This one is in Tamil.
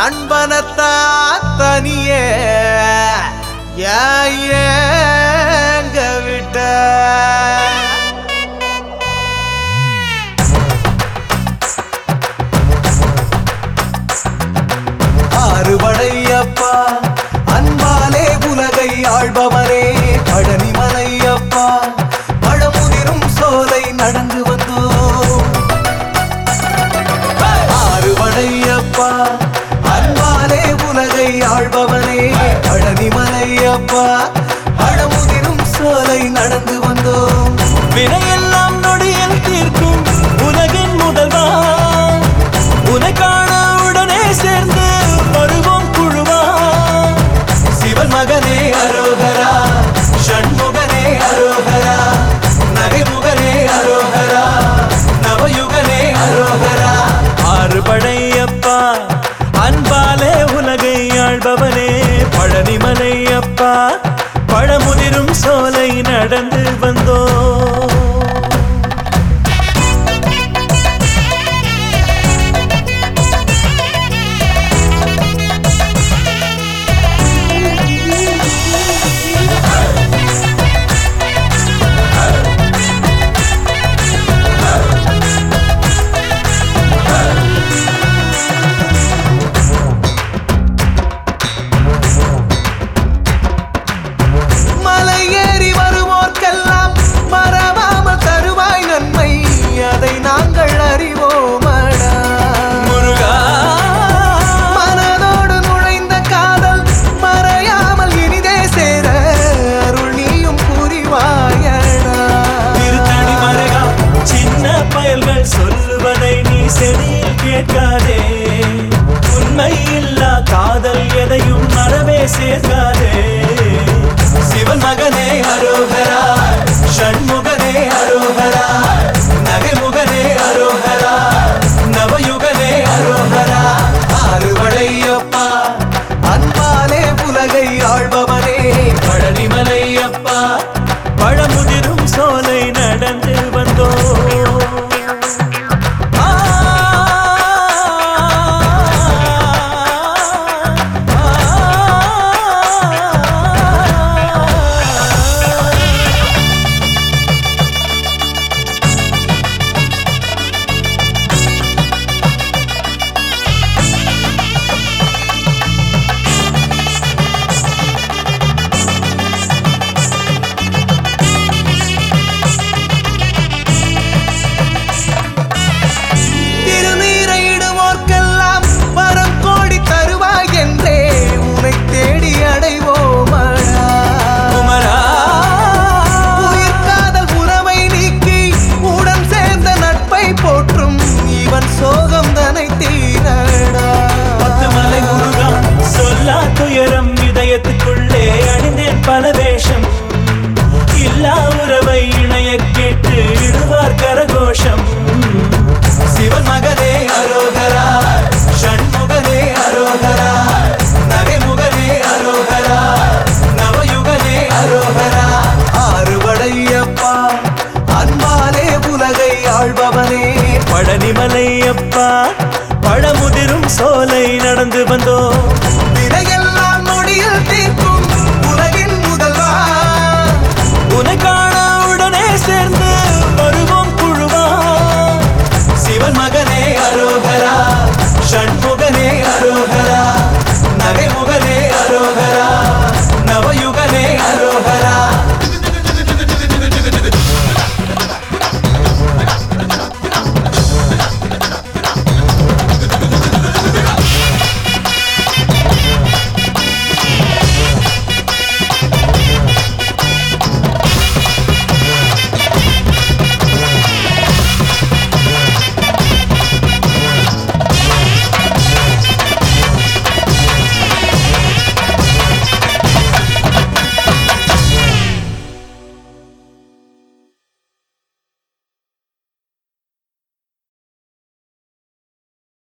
அன்பனத்தா தனியே ஏன் ஏங்க விட்ட ஆறுபடையப்பா அன்பாலே உலகை ஆள்பவரே பழனி மலையப்பா பழமுதிரும் சோலை நடந்து வந்தோம் ஆறுபடையப்பா அன்பாலே உலகை ஆள்பவனே பழனி மலையப்பா பழமுதிரும் சோலை நடந்து வந்தோம் வினையெல்லாம் நொடியில் தீர்க்கும் உலகின் முதல்வா உனை காண உடனே சேர்ந்து வருவோம் குழுவா சிவன் மகனே அரோகரா ஷண்முகனே அரோகரா நகைமுகனே அரோகரா நவயுகனே அரோகரா ஆறு படையப்பா அன்பாலே உலகை ஆள்பவனே பழனிமலையப்பா பழமுதிரும் சோலை நடந்து வந்தோ மலை ஏறி வருவோர்க்கெல்லாம் மறவாமல் தருவாய் நன்மை அதை நாங்கள் அறிவோமடா முருகா மனதோடு நுழைந்த காதல் மறையாமல் இனிதே சேர அருள் நீயும் புரிவாயடா திருத்தணி மருகா சின்ன பயல்கள் சொல்லுவதை நீ செவியில் கேட்காதே உண்மை இல்லா காதல் எதையும் மறவே சேர்க்காதே சிவன் மகனே அரோகரா ஷண்முகனே அரோகரா நகைமுகனே அரோகரா நவயுகனே அரோகரா ஆறுபடையப்பா அன்பாலே உலகை ஆள்பவனே பழனிமலையப்பா பழமுதிரும் சோலை நடந்து வந்தோ ஆ, ஆ, ஆ. திருநீரையிடுவோர்க்கெல்லாம் வரம் கோடி தருவாய் என்றே உனை தேடி அடைவோமடா குமரா உயிர் காதல் உறவை நீக்கி உடன் சேர்ந்த நட்பை போற்றும் இவன் சோகம் தனை தீரடா பத்துமலை முருகா சொல்லா துயரம் இதயத்துக்குள்ளே அணிந்தேன் பல வேஷம் இல்லா உறவை இணைய கேட்டு இடுவார் கரகோஷம் சிவன் மகனே அரோகரா ஷண்முகனே அரோகரா நகைமுகனே அரோகரா நவயுகனே அரோகரா ஆறுபடையப்பா அன்பாலே உலகை ஆள்பவனே பழனிமலையப்பா பழமுதிரும் சோலை நடந்து வந்தோ